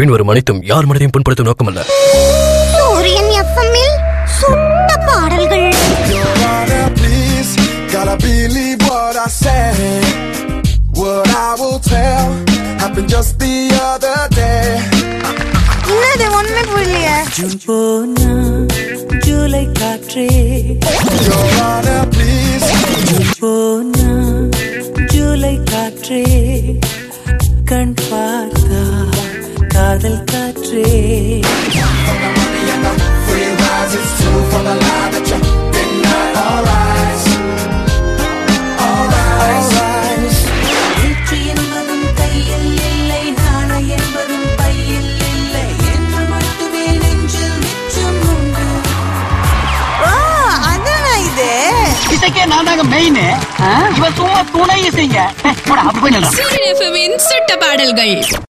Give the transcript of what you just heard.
பின்வரும் அனைத்தும் யார் மனதையும் புண்படுத்தும் நோக்கமல்ல சூரியன் எஃப்எம்மில் சுட்ட பாடல்கள் Your Honor, please, gotta believe what I say. What I will tell happened just the other day. என்னது ஒண்ணுமே புரியலையே ஜூன் போனா ஜூலை காற்றே Your Honor, please, ஜூன் போனா ஜூலை காற்றே கண் பார்த்தா காதல் காற்றே free rise, it's two for the line that you've been not alright. Alright. வெற்றி என்பதும் கையில் இல்லை நாளை என்பதும் பையில் இல்லை என்று மட்டுமே நெஞ்சில் மிச்சம் உண்டு ஓ அதானா இது இசைக்கே நான் தாங்க மெயின் இவ சும்மா துணை இசைங்க போடா அப்படி போய் நில்றா. சூரியன் எஃப்எம்மின் சுட்ட பாடல்கள்